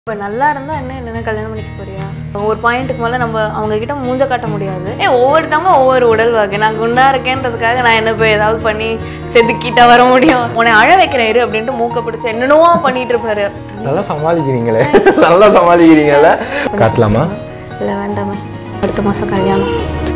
இப்போ நல்லா இருந்தா என்ன இல்லைன்னா கல்யாணம் பண்ணிக்க போறியா ஒரு பாயிண்ட்டுக்கு மேலே நம்ம அவங்க கிட்ட மூஞ்ச காட்ட முடியாது ஏ ஒவ்வொருத்தவங்க ஒவ்வொரு உடல் வகை நான் குண்டா இருக்கேன்றதுக்காக நான் என்ன போய் ஏதாவது பண்ணி செதுக்கிட்டா வர முடியும் உன்னை அழ வைக்கிறேன் இரு அப்படின்ட்டு மூக்க பிடிச்சு என்னென்னவோ பண்ணிட்டு இருப்பாரு நல்லா சமாளிக்கிறீங்களே நல்லா சமாளிக்கிறீங்கல்ல காட்டலாமா இல்லை வேண்டாமே அடுத்த மாசம் கல்யாணம்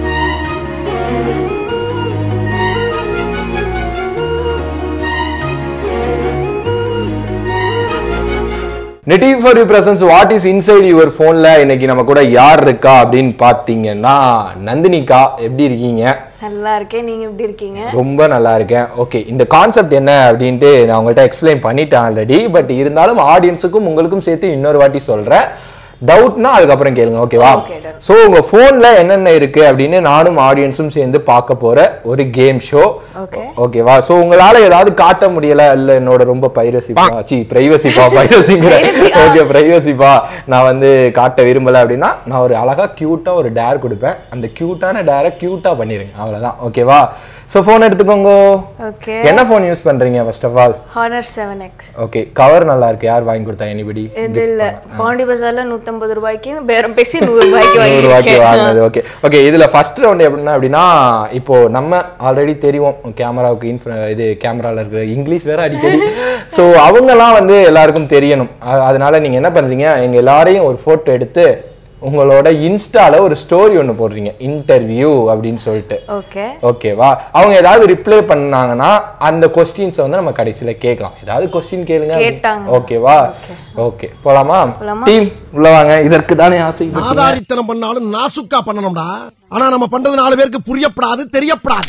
நெட்டி for you presence what is inside your ஃபோனில் இன்னைக்கு நம்ம கூட யார் இருக்கா அப்படின்னு பார்த்தீங்கன்னா நந்தினிகா எப்படி இருக்கீங்க நல்லா இருக்கேன் நீங்க எப்படி இருக்கீங்க ரொம்ப நல்லா இருக்கேன் ஓகே இந்த கான்செப்ட் என்ன அப்படின்ட்டு நான் உங்கள்கிட்ட எக்ஸ்பிளைன் பண்ணிட்டேன் ஆல்ரெடி பட் இருந்தாலும் ஆடியன்ஸுக்கும் உங்களுக்கும் சேர்த்து இன்னொரு வாட்டி சொல்கிறேன் டவுட்னா அதுக்கப்புறம் கேளுங்க ஓகேவா Okay, done. ஸோ உங்க ஃபோன்ல என்னென்ன இருக்கு அப்படின்னு நானும் ஆடியன்ஸும் சேர்ந்து பார்க்க போற ஒரு கேம் ஷோ Okay. ஓகேவா ஸோ உங்களால ஏதாவது காட்ட முடியல இல்ல என்னோட ரொம்ப பைரசிப்பா சி பிரைவசிப்பா பைரசிங்கிற ஓகே பிரைவசிப்பா நான் வந்து காட்ட விரும்பல அப்படின்னா நான் ஒரு அழகா கியூட்டா ஒரு டேர் கொடுப்பேன் அந்த கியூட்டான டேரை கியூட்டா பண்ணிருங்க அவ்வளவுதான் ஓகேவா ஸோ ஃபோன் எடுத்துக்கோங்க ஓகே என்ன ஃபோன் யூஸ் பண்றீங்க first of all Honor seven X okay cover நல்லா இருக்கு யார் வாங்கி கொடுத்தா எனிபடி இது இல்ல பாண்டி பஜார்ல நூத்தம்பது ரூபாய்க்கு பேரம் பேசி நூறு ரூபாய்க்கு நூறு ரூபாய்க்கு வாங்கியிருக்கேன் வாங்கினது ஓகே ஓகே இதுல ஃபர்ஸ்ட் ரவுண்ட் எப்படின்னா அப்படின்னா இப்போ நம்ம ஆல்ரெடி தெரியும் கேமராவுக்கு இன்ஃப இது கேமரால இருக்கிற இங்கிலீஷ் வேற அடிக்கடி ஸோ அவங்கெல்லாம் வந்து எல்லாருக்கும் தெரியணும் அ- அதனால நீங்க என்ன பண்றீங்க எங்க எல்லாரையும் ஒரு போட்டோ எடுத்து உங்களோட இன்ஸ்டால ஒரு ஸ்டோரி ஒன்று போடுறீங்க இன்டர்வியூ அப்படின்னு சொல்லிட்டு ஓகே ஓகேவா அவங்க ஏதாவது ரிப்ளை பண்ணாங்கன்னா அந்த கொஸ்டின்ஸை வந்து நம்ம கடைசியில கேட்கலாம் ஏதாவது கொஸ்டின் கேளுங்க கேட்டாங்க. ஓகேவா ஓகே போலாமா போலாமா? டீம் உள்ள வாங்க இதற்கு தானே ஆசை ஆதாரித்தனம் பண்ணாலும் நாசுக்கா பண்ணணும்டா ஆனா நம்ம பண்றது நாலு பேருக்கு புரியப்படாது தெரியப்படாது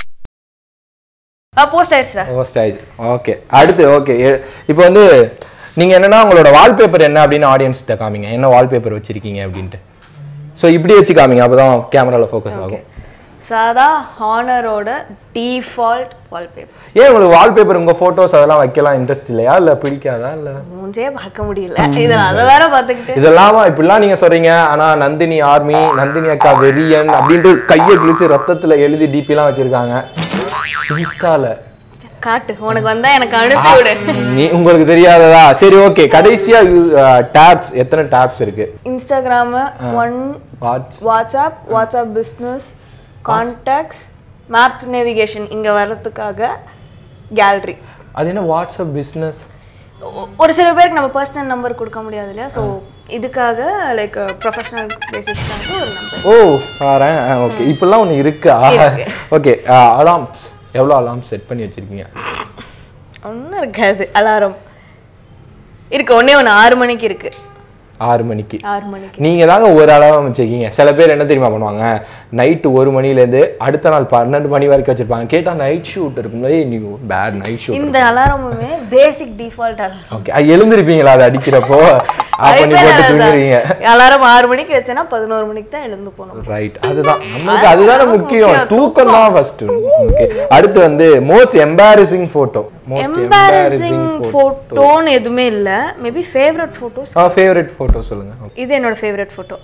போஸ்ட் ஆயிடுச்சுடா போஸ்ட் ஆயிடுச்சு ஓகே அடுத்து ஓகே இப்போ வந்து நீங்க என்னன்னா உங்களோட வால்பேப்பர் என்ன அப்படின்னு ஆடியன்ஸ்கிட்ட காமிங்க என்ன வால்பேப்பர் வச்சிருக்கீங்க அப்படின்ட்டு ஸோ இப்படி வச்சு காமிங்க அப்பதான் கேமரால ஃபோக்கஸ் ஆகும் சாதா ஹானரோட டிஃபால்ட் வால்பேப்பர் ஏன் உங்களுக்கு வால்பேப்பர் உங்க போட்டோஸ் அதெல்லாம் வைக்கலாம் இன்ட்ரெஸ்ட் இல்லையா இல்ல பிடிக்காதா இல்ல மூஞ்சே பார்க்க முடியல இதை நான் அதை வேற பார்த்துக்கிட்டு இதெல்லாம் இப்படிலாம் நீங்க சொல்றீங்க ஆனா நந்தினி ஆர்மி நந்தினி அக்கா வெறியன் அப்படின்ட்டு கையை கிழிச்சு ரத்தத்துல எழுதி டிபி எல்லாம் வச்சிருக்காங்க இன்ஸ்டால காட்டு உனக்கு வந்தா எனக்கு அனுப்பி விடு நீ உங்களுக்கு தெரியாததா சரி ஓகே கடைசியா டேப்ஸ் எத்தனை டேப்ஸ் இருக்கு Instagram one what's WhatsApp WhatsApp business contacts map navigation இங்க வர்றதுக்காக கேலரி அது என்ன வாட்ஸ்அப் பிஸ்னஸ் ஒரு சில பேருக்கு நம்ம பர்சனல் நம்பர் கொடுக்க முடியாது இல்லையா ஸோ இதுக்காக லைக் ப்ரொஃபஷனல் பேசிஸ்க்காக ஒரு நம்பர் ஓ பாரேன் ஓகே இப்படிலாம் ஒன்று இருக்கா இருக்கு. ஓகே அலார்ம்ஸ் எவ்வளோ அலார்ம் செட் பண்ணி வச்சிருக்கீங்க ஒன்றும் இருக்காது அலாரம் இருக்கு ஒண்ணே ஒன்று ஆறு மணிக்கு இருக்கு ஆறு மணிக்கு ஆறு மணிக்கு நீங்க தாங்க ஒரு அலாரம் வச்சிருக்கீங்க சில பேர் என்ன தெரியுமா பண்ணுவாங்க நைட்டு ஒரு மணிலேருந்து அடுத்த நாள் பன்னெண்டு மணி வரைக்கும் வச்சிருப்பாங்க கேட்டா நைட் ஷூட் இருக்கும் ஏய் நீ பேட் நைட் ஷூட் இந்த அலாரமுமே பேசிக் டிஃபால்ட் அலாரம் ஓகே எழுந்திருப்பீங்களா அது அடிக்கிறப்போ ஆஃப் பண்ணி போட்டு தூங்குறீங்க அலாரம் ஆறு மணிக்கு வச்சேன்னா பதினோரு மணிக்கு தான் எழுந்து போகணும் ரைட் அதுதான் நமக்கு அதுதானே முக்கியம் தூக்கம் தான் ஃபர்ஸ்ட் ஓகே அடுத்து வந்து most embarrassing photo most embarrassing ஃபோட்டோன்னு எதுவுமே இல்லை மேபி ஃபேவரட் ஃபோட்டோஸ் ஆ ஃபேவரட் போட்டோ சொல்லுங்க இது என்னோட ஃபேவரட் ஃபோட்டோ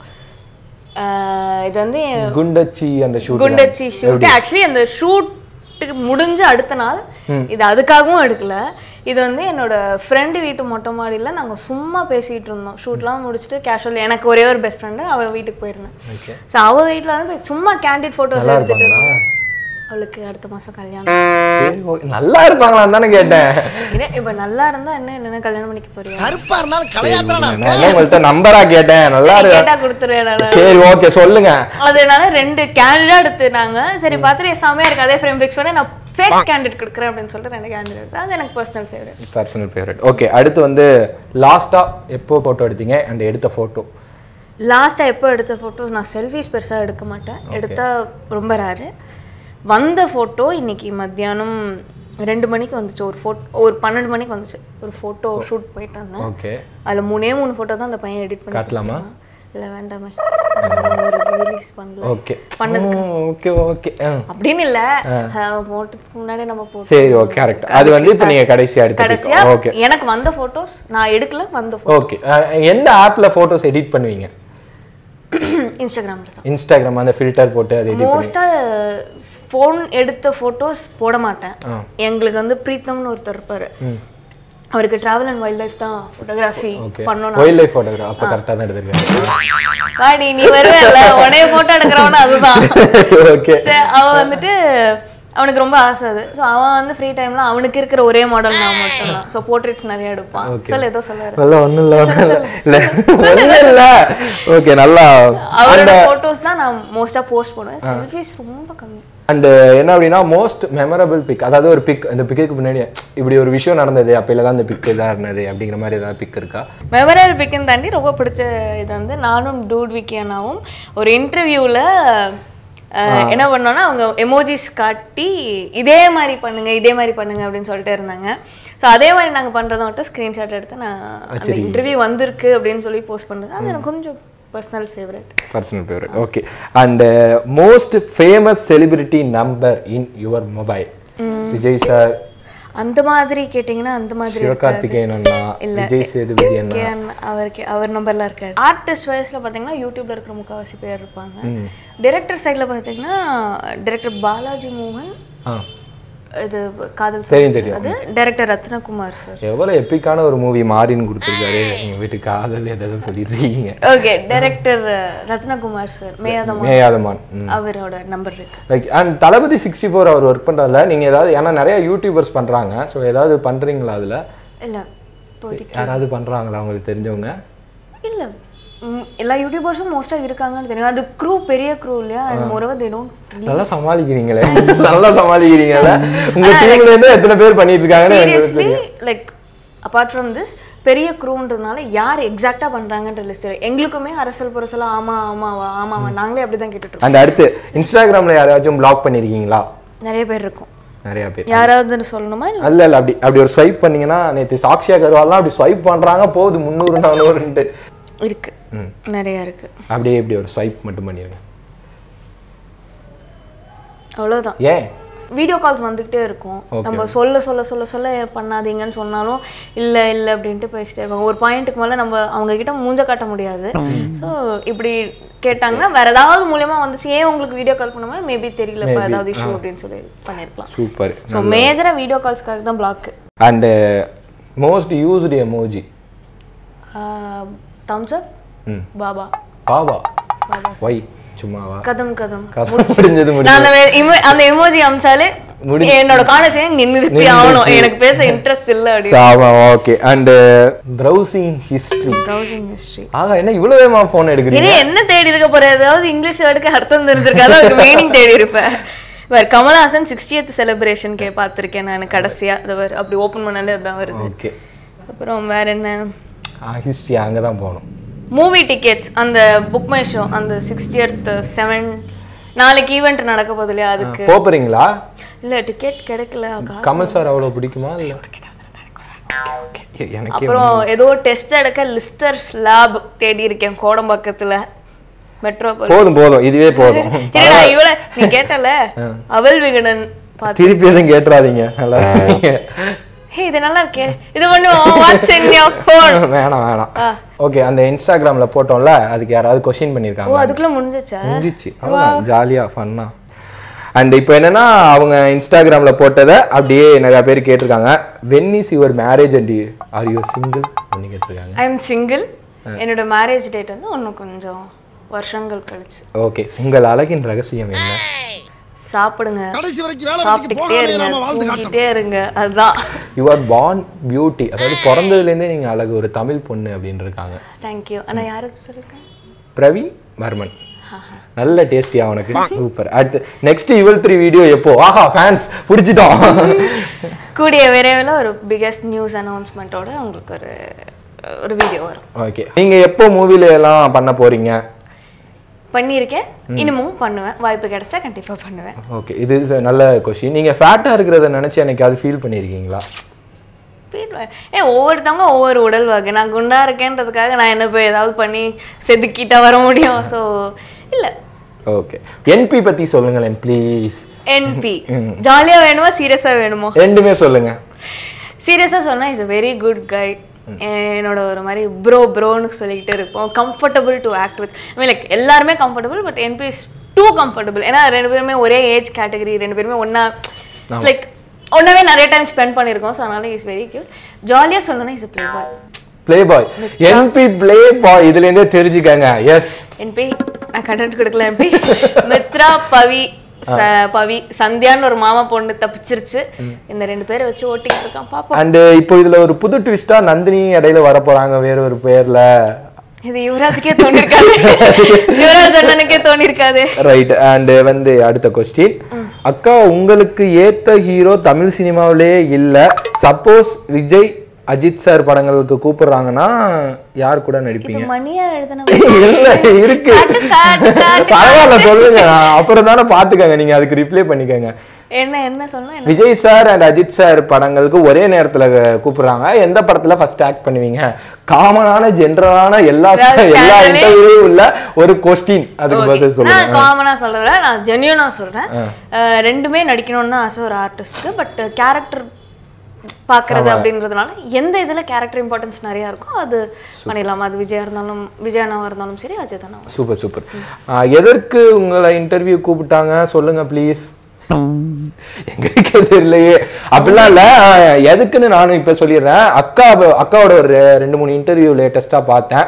இது வந்து என் குண்டச்சி அந்த ஷூட் குண்டச்சி ஷூட் ஆக்சுவலி அந்த ஷூட்டுக்கு முடிஞ்ச அடுத்த நாள் இது அதுக்காகவும் எடுக்கல இது வந்து என்னோட ஃப்ரெண்டு வீட்டு மொட்டை மாடியில் நாங்கள் சும்மா பேசிகிட்டு இருந்தோம் ஷூட்லாம் முடிச்சுட்டு கேஷுவல் எனக்கு ஒரே ஒரு பெஸ்ட் ஃப்ரெண்டு அவள் வீட்டுக்கு போயிருந்தேன் ஸோ அவள் வீட்டில் வந்து போய் சும்மா கேண்டிட் ஃபோட்டோஸ் நல்லா எடுத்துட்டு இருப்பாங்களா? இருந்தோம். அவளுக்கு அடுத்த மாதம் கல்யாணம் சரி, okay. நல்லா இருப்பாங்களான்னு தானே கேட்டேன் இதே இப்போ நல்லா இருந்தா என்ன இல்லைன்னா கல்யாணம் பண்ணிக்க போறியா கருப்பா இருந்தாலும் கலையாத்திரனா நான் என்ன உங்கள்கிட்ட நம்பரா கேட்டேன் நல்லா இருக்கு கேட்டா கொடுத்துருவேன் நான் சரி ஓகே சொல்லுங்க அதனால ரெண்டு கேண்டிடேட் எடுத்துனாங்க சரி பார்த்துட்டு செம்மையா இருக்கு அதே ஃப்ரேம் ஃபிக்ஸ் பண்ணி நான் ஃபேக் கேண்டிடேட் கொடுக்குறேன் அப்படின்னு சொல்லிட்டு ரெண்டு கேண்டிடேட் எடுத்தேன் அது எனக்கு personal favourite personal favourite okay அடுத்து வந்து லாஸ்டா எப்போ போட்டோ எடுத்தீங்க அந்த எடுத்த போட்டோ லாஸ்ட்டாக எப்போ எடுத்த ஃபோட்டோஸ் நான் செல்ஃபிஸ் பெருசாக எடுக்க மாட்டேன் எடுத்தா ரொம்ப ரேரு வந்த ஃபோட்டோ இன்னைக்கு மத்தியானம் ரெண்டு மணிக்கு வந்துச்சு ஒரு ஃபோட்டோ ஒரு பன்னெண்டு மணிக்கு வந்துச்சு ஒரு ஃபோட்டோ ஷூட் போயிட்டு வந்தேன் ஓகே அதில் மூணே மூணு ஃபோட்டோ தான் அந்த பையன் எடிட் பண்ணி காட்டலாமா? இல்லை வேண்டாமே ரிலீஸ் பண்ணல ஓகே பண்ணதுக்கு. ஓகே ஓகே அப்படின்னு இல்லை போட்டதுக்கு முன்னாடி நம்ம போட்டோம் சரி ஓகே கரெக்ட் அது வந்து இப்போ நீங்க கடைசியா கடைசியா எடுத்து ஓகே எனக்கு வந்த ஃபோட்டோஸ் நான் எடுக்கல வந்த ஃபோட்டோ ஓகே எந்த ஆப்ல போட்டோஸ் எடிட் பண்ணுவீங்க இன்ஸ்டாகிராமில் தான் இன்ஸ்டாகிராம் அந்த ஃபில்டர் போட்டு அது எடிட் மோஸ்ட்டாக ஃபோன் எடுத்த ஃபோட்டோஸ் போட மாட்டேன் எங்களுக்கு வந்து பிரீத்தம்னு ஒருத்தர் இருப்பாரு அவருக்கு டிராவல் அண்ட் வைல்ட் லைஃப் தான் ஃபோட்டோகிராஃபி ஓகே பண்ணணும் வைல்ட் லைஃப் ஃபோட்டோகிராஃப் அப்போ கரெக்டாக தான் எடுத்திருக்காங்க வாடி நீ வருவேல்ல உடனே போட்டோ எடுக்கிறவன அதுதான் ஓகே சரி, அவன் வந்துட்டு அவனுக்கு ரொம்ப ஆசை அது ஸோ அவன் வந்து ஃப்ரீ டைம்ல அவனுக்கு இருக்கிற ஒரே மாடல் நான் மட்டும் தான் ஸோ போர்ட்ரேட்ஸ் நிறைய எடுப்பான் சொல்ல ஏதோ சொல்ல நல்லா ஒன்றும் இல்லை இல்லை ஒன்றும் இல்லை ஓகே நல்லா அவரோட போட்டோஸ் தான் நான் மோஸ்டா போஸ்ட் பண்ணுவேன் செல்ஃபிஸ் ரொம்ப கம்மி அண்ட் என்ன அப்படின்னா மோஸ்ட் மெமரபிள் பிக் அதாவது ஒரு பிக் இந்த பிக்குக்கு முன்னாடி இப்படி ஒரு விஷயம் நடந்தது அப்போ தான் இந்த பிக் இதாக இருந்தது அப்படிங்கிற மாதிரி ஏதாவது பிக் இருக்கா மெமரல் பிக்குன்னு தாண்டி ரொம்ப பிடிச்ச இது வந்து நானும் டூட் விக்கியனாவும் ஒரு இன்டர்வியூவில் என்ன பண்ணோம்னா அவங்க எமோஜிஸ் காட்டி இதே மாதிரி பண்ணுங்க இதே மாதிரி பண்ணுங்க அப்படின்னு சொல்லிட்டு இருந்தாங்க ஸோ அதே மாதிரி நாங்கள் பண்ணுறதை மட்டும் ஸ்க்ரீன்ஷாட் எடுத்து நான் அந்த இன்டர்வியூ வந்திருக்கு அப்படின்னு சொல்லி போஸ்ட் பண்ணுறது அது எனக்கு கொஞ்சம் personal favourite personal favourite okay and most famous celebrity number in your mobile Vijay sir அந்த மாதிரி கேட்டிங்கன்னா அந்த மாதிரி சிவகார்த்திகேயன் அண்ணா இல்ல விஜய் சேதுபதி அண்ணா SK அண்ணா, அவருக்கு அவர் நம்பர்லாம் இருக்காரு ஆர்டிஸ்ட் வயசுல பாத்தீங்கன்னா யூடியூப்ல இருக்கிற முக்காவாசி பேர் இருப்பாங்க டைரக்டர் சைடுல பாத்தீங்கன்னா டைரக்டர் பாலாஜி மோகன் ஆ இது காதல் தெரியும் தெரியும் அது டைரக்டர் ரத்னகுமார் சார் எவ்வளோ எப்பிக்கான ஒரு மூவி மாறின்னு கொடுத்துருக்காரு எங்கள் வீட்டு காதல் எதாவது சொல்லிட்டு இருக்கீங்க ஓகே டைரக்டர் ரத்னகுமார் சார் மேயாதமா மேயாதமான் ம் அவரோட நம்பர் இருக்கு like and Thalapathy sixty four அவர் ஒர்க் பண்ணுறதுல நீங்கள் ஏதாவது ஏன்னா நிறைய யூடியூபர்ஸ் பண்ணுறாங்க ஸோ ஏதாவது பண்ணுறீங்களா அதில் இல்ல இப்போதைக்கு யாராவது பண்ணுறாங்களா உங்களுக்கு தெரிஞ்சவங்க இல்ல ம், எல்லா யூடியூபர்ஸும் மோஸ்டா இருக்காங்கன்னு தெரியும் அது க்ரூ பெரிய க்ரூ இல்லையா அண்ட் மோரோவர் தே டோன்ட் நல்லா சமாளிக்கிறீங்களே நல்லா சமாளிக்கிறீங்கல்ல உங்க டீம்ல இருந்து எத்தனை பேர் பண்ணிட்டு இருக்காங்கன்னு எனக்கு seriously like apart from this பெரிய க்ரூன்றதுனால யார் எக்ஸாக்டா பண்றாங்கன்ற லிஸ்ட் எங்களுக்குமே அரசல் புரசலா ஆமா ஆமாவா ஆமாவா நாங்களே அப்படிதான் கேட்டுட்டு இருக்கோம் அந்த அடுத்து இன்ஸ்டாகிராம்ல யாராச்சும் பிளாக் பண்ணிருக்கீங்களா நிறைய பேர் இருக்கும் நிறைய பேர் யாராவது சொல்லணுமா இல்ல அல்ல இல்ல அப்படி அப்படி ஒரு ஸ்வைப் பண்ணீங்கன்னா நேத்து சாக்ஷியா கருவாலாம் அப்படி ஸ்வைப் பண்றாங்க போகுது முந்நூறு நானூறுன்ட்டு இருக்கு நிறைய இருக்கு அப்படியே இப்படி ஒரு ஸ்வைப் மட்டும் பண்ணிருங்க அவ்வளவுதான் ஏன் வீடியோ கால்ஸ் வந்துகிட்டே இருக்கும் நம்ம சொல்ல சொல்ல சொல்ல சொல்ல பண்ணாதீங்கன்னு சொன்னாலும் இல்ல இல்ல அப்படின்ட்டு பேசிட்டே இருப்பாங்க ஒரு பாயிண்ட்டுக்கு மேல நம்ம அவங்க கிட்ட மூஞ்ச காட்ட முடியாது ஸோ இப்படி கேட்டாங்கன்னா வேற ஏதாவது மூலியமா வந்துச்சு ஏன் உங்களுக்கு வீடியோ கால் பண்ணும்போது மேபி தெரியல இப்போ ஏதாவது இஷ்யூ அப்படின்னு சொல்லி பண்ணிருக்கலாம் சூப்பர் ஸோ மேஜரா வீடியோ கால்ஸ்க்காக தான் black and most used emoji thumbs up ம் பாபா பாபா ஒய் சும்மாவா கதம் கதம் கதை முடிஞ்சது முடிஞ்சது நான் அந்த வே- emo- அந்த எமோஜி அமிச்சாலே என்னோட கான்வர்சேஷன் இங்க நிறுத்தி ஆகணும் எனக்கு பேச இன்ட்ரெஸ்ட் இல்ல அப்படின்னு ஆமா okay and browsing history browsing history ஆக என்ன இவ்வளவு வேகமா போன் எடுக்கிறீங்க இனி என்ன தேடி இருக்க போற ஏதாவது இங்கிலீஷ் வேர்டுக்கு அர்த்தம் தெரிஞ்சிருக்காது அதுக்கு மீனிங் தேடி இருப்பேன் வேற கமல்ஹாசன் சிக்ஸ்டியத் செலிப்ரேஷன் கே பார்த்திருக்கேன் நான் கடைசியா அது வேற அப்படி ஓபன் பண்ணாலே அதான் வருது ஓகே அப்புறம் வேற என்ன ஹிஸ்டரி அங்கே தான் போகணும் மூவி டிக்கெட்ஸ் அந்த புக் மை ஷோ அந்த சிக்ஸ்டியத் செவன் நாளைக்கு ஈவெண்ட் நடக்க போகுது இல்லையா அதுக்கு போறீங்களா இல்ல டிக்கெட் கிடைக்கல காசு கமல் சார் அவ்வளவு பிடிக்குமா இல்ல எனக்கு அப்புறம் ஏதோ டெஸ்ட் எடுக்க லிஸ்டர்ஸ் லேப் தேடி இருக்கேன் கோடம்பாக்கத்துல மெட்ரோபால் போதும் போதும் இதுவே போதும் இல்லடா இவள நீ கேட்டல அவள் விகடன் பார்த்து திருப்பி எதுவும் கேட்டுறாதீங்க நல்லா இருக்கீங்க. ஹே இது நல்லா இருக்கே இது பண்ணுவோம் வாட்ஸ் இன் யோர் ஃபோன் வேணாம் வேணாம் ஓகே அந்த இன்ஸ்டாகிராம்ல போட்டோம்ல அதுக்கு யாராவது கொஸ்டின் ஓ பண்ணியிருக்காங்க அதுக்குள்ள முடிஞ்சிச்சா முடிஞ்சிச்சு அவ்வளோதான் ஜாலியாக ஃபன்னா அண்ட் இப்போ என்னன்னா அவங்க இன்ஸ்டாகிராம்ல போட்டதை அப்படியே நிறைய பேர் கேட்டிருக்காங்க when is your marriage and are you single அப்படின்னு கேட்டிருக்காங்க ஐ எம் சிங்கிள் என்னோட மேரேஜ் டேட் வந்து இன்னும் கொஞ்சம் வருஷங்கள் கழிச்சு ஓகே உங்கள் அழகின் ரகசியம் என்ன சாப்பிடுங்க கடைசி வரைக்கும் வேலை வெட்டிக்கு சாப்பிட்டுக்கிட்டே போகாமலே இருங்க நாம வாழ்ந்து காட்டணும் தூங்கிட்டே இருங்க அதுதான் யூ ஆர் பார்ன் பியூட்டி அதாவது பிறந்ததுலேருந்தே நீங்கள் அழகு ஒரு தமிழ் பொண்ணு அப்படின்னு இருக்காங்க தேங்க்யூ ஆனா யாராச்சும் சொல்லிருக்கேன் பிரவி வர்மன் நல்ல டேஸ்டியா உனக்கு சூப்பர் அடுத்து நெக்ஸ்ட் இவள் த்ரீ வீடியோ எப்போ ஆஹா ஃபேன்ஸ் பிடிச்சிட்டோம் கூடிய விரைவில் ஒரு பிகெஸ்ட் நியூஸ் அனௌன்ஸ்மெண்ட்டோட உங்களுக்கு ஒரு ஒரு வீடியோ வரும் ஓகே நீங்க எப்போ மூவில எல்லாம் பண்ண போறீங்க பண்ணியிருக்கேன் இன்னமும் பண்ணுவேன் வாய்ப்பு கிடைச்சா கண்டிப்பா பண்ணுவேன் ஓகே இது is a நல்ல கொஷின் நீங்க ஃபேட்டா இருக்கிறத நினைச்சு எனக்கு அது ஃபீல் பண்ணியிருக்கீங்களா போயிடுவேன். ஏ ஒவ்வொருத்தவங்க ஒவ்வொரு உடல் வகை நான் குண்டா இருக்கேன்றதுக்காக நான் என்ன போய் ஏதாவது பண்ணி செதுக்கிட்டா வர முடியும் ஸோ இல்ல ஓகே என்பி பத்தி சொல்லுங்களேன் ப்ளீஸ் என்பி ஜாலியா வேணுமா சீரியஸா வேணுமோ ரெண்டுமே சொல்லுங்க சீரியஸா சொன்னா is a very good guy என்னோட ஒரு மாதிரி ப்ரோ ப்ரோன்னு சொல்லிக்கிட்டு இருப்போம் comfortable to act with mean like எல்லாருமே comfortable but NP is too comfortable ஏன்னா ரெண்டு பேருமே ஒரே ஏஜ் கேட்டகரி ரெண்டு பேருமே ஒன்றா இட்ஸ் லைக் ஒன்னாவே நிறைய டைம் ஸ்பெண்ட் பண்ணியிருக்கோம் ஸோ அதனால இஸ் வெரி கியூட் ஜாலியாக சொல்லணும்னா is play boy play boy NP play boy இதுல இருந்தே தெரிஞ்சுக்கங்க எஸ் என்பி நான் கண்டென்ட் கொடுக்கல என்பி மித்ரா பவி ச- பவி சந்தியான்னு ஒரு மாமா பொண்ணு தப்பிச்சிருச்சு இந்த ரெண்டு பேரை வச்சு ஓட்டிக்கிட்டு இருக்கான் பாப்போம் அண்ட் இப்போ இதுல ஒரு புது ட்விஸ்டா நந்தினி இடையில வர போறாங்க வேற ஒரு பேர்ல இது யுவராஜுக்கே தோணிருக்காது யுவராஜ் அண்ணனுக்கே தோணிருக்காது ரைட் அண்ட் வந்து அடுத்த கொஸ்டின் அக்கா உங்களுக்கு ஏத்த ஹீரோ தமிழ் சினிமாவிலே இல்ல சப்போஸ் விஜய் அஜித் சார் படங்களுக்கு கூப்பிடுறாங்கன்னா யார் கூட நடிப்பீங்க மணியா எழுதின இல்ல இருக்கு காட்டு, காட்டு, காட்டு. பரவாயில்ல சொல்லுங்க அப்புறம் தானே பாத்துக்கங்க நீங்க அதுக்கு ரிப்ளை பண்ணிக்கங்க என்ன என்ன சொன்னா என்ன Vijay sir and Ajith sir படங்களுக்கு ஒரே நேரத்துல கூப்பிடுறாங்க எந்த படத்துல ஃபர்ஸ்ட் ஆக்ட் பண்ணுவீங்க காமனான ஜென்ரலான எல்லா அதாவது எல்லா casually- இன்டர்வியூ உள்ள ஒரு கொஸ்டின் அதுக்கு பதில் சொல்லுங்க நான் காமனா சொல்றேன் நான் ஜென்யூனா சொல்றேன் அஹ் ரெண்டுமே நடிக்கணும்னு தான் ஆசை ஒரு ஆர்டிஸ்ட்க்கு பட் கேரக்டர் பார்க்கறது அப்படின்றதுனால எந்த இதுல கேரக்டர் இம்பார்ட்டன்ஸ் நிறைய இருக்கோ அது பண்ணிடலாம் அது விஜயா இருந்தாலும் விஜய் அண்ணாவா இருந்தாலும் சரி அஜய் அண்ணாவா சூப்பர் சூப்பர் எதற்கு உங்களை இன்டர்வியூ கூப்பிட்டாங்க சொல்லுங்க ப்ளீஸ் எங்களுக்கு தெரியலையே அப்படிலாம் இல்ல ஆஹ் எதுக்குன்னு நானும் இப்ப சொல்லிடுறேன் அக்கா அக்காவோட ஒரு ரெண்டு மூணு இன்டர்வியூ லேட்டஸ்டா பார்த்தேன்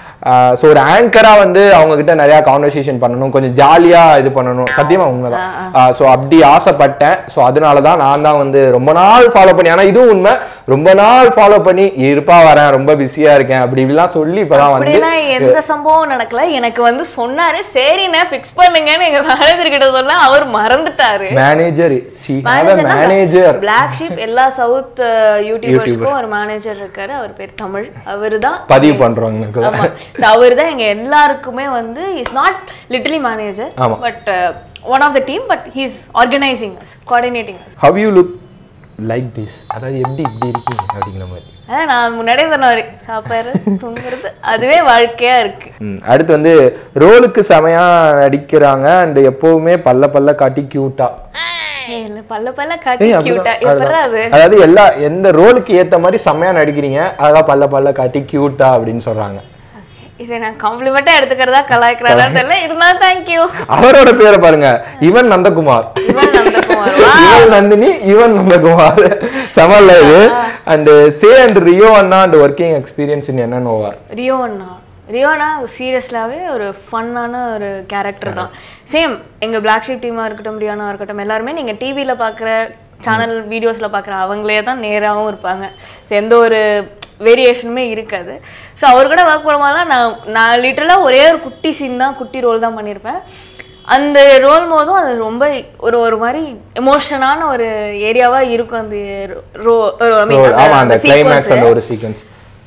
ஸோ ஒரு ஆங்கரா வந்து அவங்க கிட்ட நிறைய கான்வர்சேஷன் பண்ணணும் கொஞ்சம் ஜாலியா இது பண்ணணும் சத்தியமா உண்மைதான் ஸோ அப்படி ஆசைப்பட்டேன் ஸோ அதனால தான் நான் தான் வந்து ரொம்ப நாள் ஃபாலோ பண்ணி ஆனா இதுவும் உண்மை ரொம்ப நாள் ஃபாலோ பண்ணி இருப்பா வரேன் ரொம்ப பிஸியா இருக்கேன் அப்படி இப்படிலாம் சொல்லி இப்பதான் வந்து அப்படியெல்லாம் எந்த சம்பவம் நடக்கல எனக்கு வந்து சொன்னாரு சரிண்ணே ஃபிக்ஸ் பண்ணுங்கன்னு எங்க மேனேஜர் கிட்ட சொன்னா அவர் மறந்துட்டாரு manager she have a manager black sheep எல்லா சவுத் யூடியூபர்ஸ்க்கும் ஒரு மேனேஜர் இருக்காரு அவர் பேர் தமிழ் அவர்தான் பதிவு பண்றவங்களுக்கு ஆமா ஸோ அவர் தான் எங்க எல்லாருக்குமே வந்து இஸ் நாட் லிட்டலி மேனேஜர் ஆமா. But one of the team but he's organising as coordinating as how you look like this அதாவது எப்படி இப்படி இருக்கீங்க அப்படிங்கிற மாதிரி அதான் நான் முன்னாடியே சொன்ன மாதிரி சாப்பாடு தூங்குறது அதுவே வாழ்க்கையா இருக்கு ம், அடுத்து வந்து ரோலுக்கு செமையா நடிக்கிறாங்க அண்ட் எப்பவுமே பல்ல பல்ல காட்டி கியூட்டா ஏய், இல்ல பல்ல பல்ல காட்டி கியூட்டா எப்படா அது அதாவது எல்லா எந்த ரோலுக்கு ஏத்த மாதிரி செமையா நடிக்கிறீங்க அதான் பல்ல பல்ல காட்டி கியூட்டா அப்படின்னு சொல்றாங்க இதை நான் காம்ப்ளிமெண்டா எடுத்துக்கிறதா கலாய்க்கிறாரான்னு தெரியல இருந்தாலும் தேங்க்யூ அவரோட பேரை பாருங்க இவன் நந்தகுமார் இவன் நந்தகுமார் வா இவன் நந்தினி இவன் நந்தகுமார் செமல்ல இது அண்ட் சே அண்ட் ரியோ அண்ணா அண்ட் ஒர்க்கிங் எக்ஸ்பீரியன்ஸ் இன் என்ன நோவார் ரியோ அண்ணா ரியோனா சீரியஸ்லாவே ஒரு ஃபன்னான ஒரு கேரக்டர் தான் சேம் எங்க பிளாக் ஷீப் டீமா இருக்கட்டும் ரியோனா இருக்கட்டும் எல்லாருமே நீங்க டிவியில பார்க்குற சேனல் வீடியோஸ்ல பார்க்குற அவங்களே தான் நேராகவும் இருப்பாங்க ஸோ எந்த ஒரு வேரியேஷனுமே இருக்காது ஸோ அவர் கூட ஒர்க் பண்ணும்போதெல்லாம் நான் நான் லிட்டரலாக ஒரே ஒரு குட்டி சீன் தான் குட்டி ரோல் தான் பண்ணியிருப்பேன் அந்த ரோல் போதும் அது ரொம்ப ஒரு ஒரு மாதிரி எமோஷனான ஒரு ஏரியாவா இருக்கும் அந்த ரோ ஆமா அந்த கிளைமேக்ஸ் அந்த ஒரு சீக்வன்ஸ்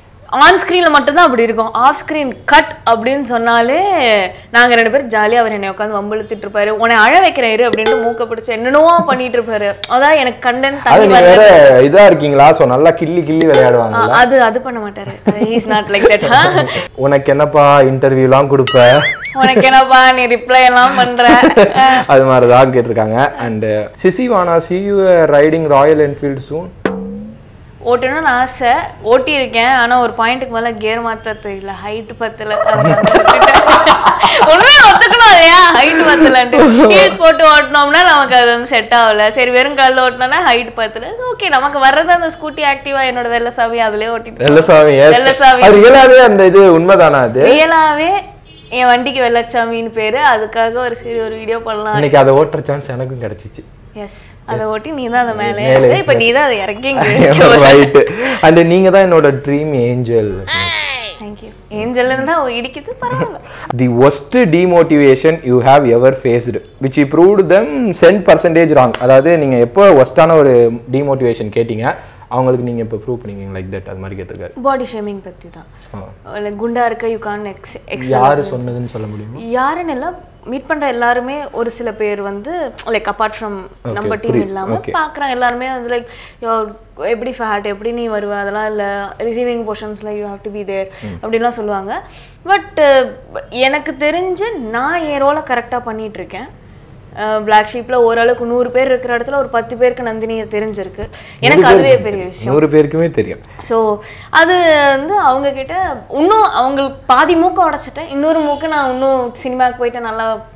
ஆன் ஸ்க்ரீனில் மட்டும்தான் அப்படி இருக்கும் ஆஃப் ஸ்க்ரீன் கட் அப்படின்னு சொன்னாலே நாங்க ரெண்டு பேரும் ஜாலியா அவர் என்னை உட்காந்து வம்பிழுத்துட்டு இருப்பாரு உன்னை அழ வைக்கிறேன் இரு அப்படின்ட்டு மூக்க பிடிச்சு என்னென்னவோ பண்ணிட்டு இருப்பாரு அதான் எனக்கு கண்டன் அது தண்ணி நீங்க வரல வேற இதா இருக்கீங்களா சோ நல்லா கிள்ளி கிள்ளி விளையாடுவாங்க ஆ, அது அது பண்ண மாட்டாரு இஸ் நாட் லைக் தட் உனக்கு என்னப்பா இன்டர்வியூலாம் கொடுப்ப உனக்கு என்னப்பா நீ ரிப்ளை எல்லாம் பண்ற அது மாதிரி தான் கேட்டிருக்காங்க and CC wanna see you riding Royal Enfield soon ஓட்டணும்னு ஆசை ஓட்டி இருக்கேன் ஆனா ஒரு பாயிண்ட்டுக்கு மேல கியர் மாத்த தெரியல ஹைட் பத்தல உண்மையா ஒத்துக்கணும் இல்லையா ஹைட் பத்தலன்ட்டு ஹீல்ஸ் போட்டு ஓட்டினோம்னா நமக்கு அது வந்து செட் ஆகல சரி வெறும் காலில் ஓட்டினோம்னா ஹைட் பத்தல ஓகே நமக்கு வர்றது அந்த ஸ்கூட்டி ஆக்டிவா என்னோட வெள்ள சாவி அதுலயே ஓட்டிட்டு வெள்ளசாமி எஸ் வெள்ளசாமி. அது ரியலாவே அந்த இது உண்மைதானா அது ரியலாவே என் வண்டிக்கு வெள்ளச்சாமின்னு பேரு அதுக்காக ஒரு சரி ஒரு வீடியோ பண்ணலாம் இன்னைக்கு அதை ஓட்டுற சான்ஸ் எனக்கும் கிடைச்சிச்சு எஸ் அதை ஓட்டி நீ தான் அதை மேலே மேலே ஏறுது. இப்ப நீ தான் அதை இறக்கி ரைட் அண்ட் நீங்க தான் என்னோட ட்ரீம் ஏஞ்சல் தேங்க்யூ ஏஞ்சல் இருந்தா இடிக்குது பரவாயில்ல the worst demotivation you have ever faced which you proved them cent percentage wrong அதாவது நீங்க எப்போ ஒஸ்டான ஒரு டிமோட்டிவேஷன் கேட்டீங்க அவங்களுக்கு நீங்க இப்போ ப்ரூவ் பண்ணீங்க லைக் தட் அது மாதிரி கேட்டிருக்காரு பாடி ஷேமிங் பத்தி தான் Like, குண்டா இருக்க யூ கான் எக்ஸ் எக்ஸ் யாரு சொன்னதுன்னு சொல்ல முடியுமா யாருன்னு எல்லாம் மீட் பண்ற எல்லாருமே ஒரு சில பேர் வந்து லைக் அப்பார்ட் ஃப்ரம் நம்ம டீம் புரியுது. இல்லாம Okay. பார்க்குறாங்க எல்லாருமே வந்து லைக் எப்படி ஃபேட் எப்படி நீ வருவ அதெல்லாம் இல்லை ரிசீவிங் போர்ஷன்ஸ்ல you have to be there அப்படின்லாம் சொல்லுவாங்க பட் எனக்கு தெரிஞ்சு நான் என் ரோலை கரெக்டாக பண்ணிட்டு இருக்கேன் பிளாக் ஷீப்ல ஓரளவுக்கு நூறு பேர் இருக்கிற இடத்துல ஒரு பத்து பேருக்கு நந்தினியை தெரிஞ்சிருக்கு எனக்கு அதுவே பெரிய விஷயம் நூறு பேருக்குமே தெரியும் ஸோ அது வந்து அவங்க கிட்ட இன்னும் அவங்களுக்கு பாதி மூக்க உடைச்சிட்டேன் இன்னொரு மூக்கு நான் இன்னும் சினிமாவுக்கு போயிட்டு நல்லா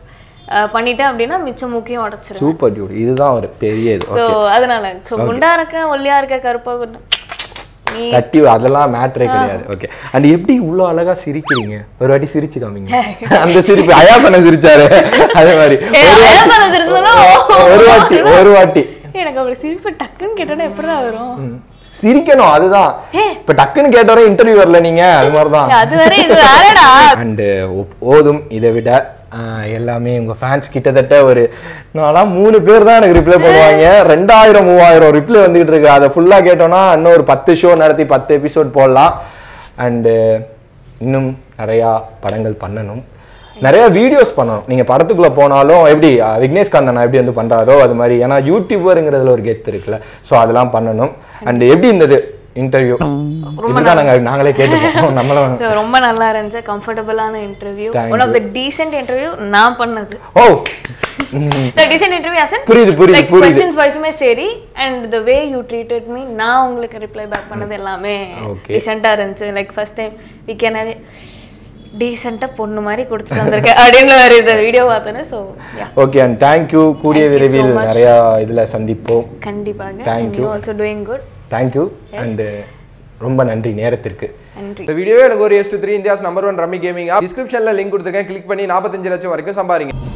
அஹ், பண்ணிட்டேன் அப்படின்னா மிச்சம் மூக்கையும் உடச்சிருவேன் சூப்பர் டியூட் இதுதான் ஒரு பெரிய இது ஸோ அதனால ஸோ குண்டா இருக்க ஒல்லியா இருக்க கருப்பா இருக்க நீ தட்டி அதெல்லாம் மேட்ரே கிடையாது ஓகே அண்ட் எப்படி இவ்வளோ அழகா சிரிக்கிறீங்க ஒரு வாட்டி சிரிச்சு காமிங்க அந்த சிரிப்பு அயாசன சிரிச்சாரு அதே மாதிரி ஏய், ஒரு வாட்டி- அயாசன சிரிச்சதுன்னா, ஒரு வாட்டி ஒரு வாட்டி எனக்கு அப்படி சிரிப்பு டக்குன்னு கேட்டோன்னா எப்படிடா வரும் ம். சிரிக்கணும் அதுதான் இப்ப டக்குன்னு கேட்டவரை இன்டர்வியூ வரல நீங்க அது மாதிரிதான் அது வேற இது வேறடா அண்டு ஓதும் இதை விட ஆஹ், எல்லாமே உங்க ஃபேன்ஸ் கிட்டத்தட்ட ஒரு நான்லாம் மூணு பேர் தான் எனக்கு ரிப்ளை பண்ணுவாங்க ரெண்டாயிரம் மூவாயிரம் ரிப்ளை வந்துகிட்டு இருக்கு அதை ஃபுல்லா கேட்டோம்னா இன்னும் ஒரு பத்து ஷோ நடத்தி பத்து எபிசோட் போடலாம் அண்டு இன்னும் நிறையா படங்கள் பண்ணணும் நிறைய வீடியோஸ் பண்ணணும் நீங்க படத்துக்குள்ள போனாலும் எப்படி அஹ், விக்னேஷ் காந்தனா எப்படி வந்து பண்றாரோ அது மாதிரி ஏன்னா யூடியூபருங்கிறதுல ஒரு கெத்து இருக்குல்ல ஸோ அதெல்லாம் பண்ணணும் அண்ட் எப்படி இருந்தது இன்டர்வியூ இதுதான் நாங்க நாங்களே கேட்டுப்போம் நம்மளும் So, ரொம்ப நல்லா இருந்துச்சு கம்ஃபர்டபுளான interview Thank one of the decent interview நான் பண்ணது ஓ டீசென்ட் இன்டர்வியூ அஸ் புரியுது, புரியுது, லைக் புரியுது. கொஸ்டின்ஸ் வைஸுமே சரி and the way you treated me நான் உங்களுக்கு ரிப்ளை பேக் பண்ணது எல்லாமே Okay. டீசெண்டாக இருந்துச்சு like first time we can டீசெண்டாக பொண்ணு மாதிரி கொடுத்துட்டு வந்திருக்கேன் அப்படின்னு வேறு இந்த வீடியோ பார்த்தேன்னு ஸோ ஓகே அண்ட் தேங்க்யூ கூடிய Thank you so விரைவில் much. நிறைய இதுல சந்திப்போம் கண்டிப்பாக Thank you you. Also doing good thank you and ரொம்ப நன்றி நேரத்திற்கு நன்றி இந்த வீடியோவே எனக்கு ஒரு S three India's number one rummy gaming டிஸ்கிரிப்ஷன்ல லிங்க் கொடுத்துருக்கேன் கிளிக் பண்ணி நாற்பத்தஞ்சு லட்சம் வரைக்கும் சம்பாதிங்க